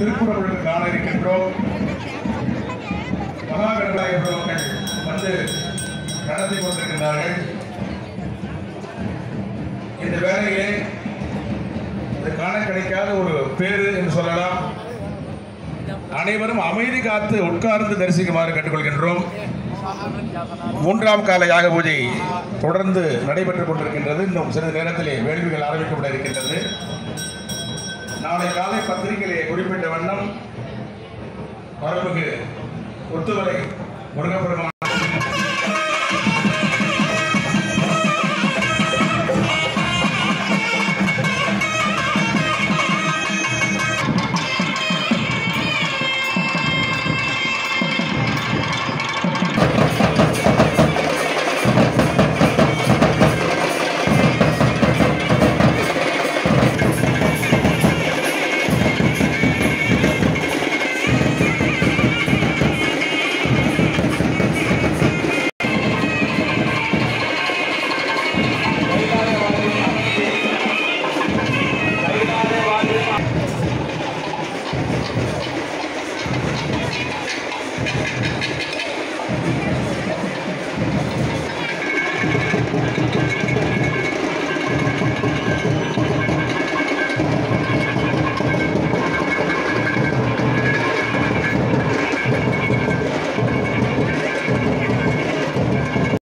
திருக்குறளுக்கு காண இருக்கின்றோம் மகாகணபதாய பிரபுக்கள் வந்து நடத்தி கொண்டிருக்கின்றார்கள் இந்த வேலையிலே இது காண கிடைக்காத ஒரு பேரு என்று சொல்லலாம் அனைவரும் அமைதி காத்து உட்கார்ந்து தரிசிக்குமாறு கேட்டுக்கொள்கின்றோம் மூன்றாம் கால யாக பூஜை தொடர்ந்து நடைபெற்றுக் கொண்டிருக்கின்றது இன்னும் சிறிது நேரத்திலே வேள்விகள் ஆரம்பிக்கப்பட இருக்கின்றது நாளை காலை பத்திரிகையிலே குறிப்பிட்ட வண்ணம் பரப்புக்கு ஒத்துவரை முருகப்பெருமான்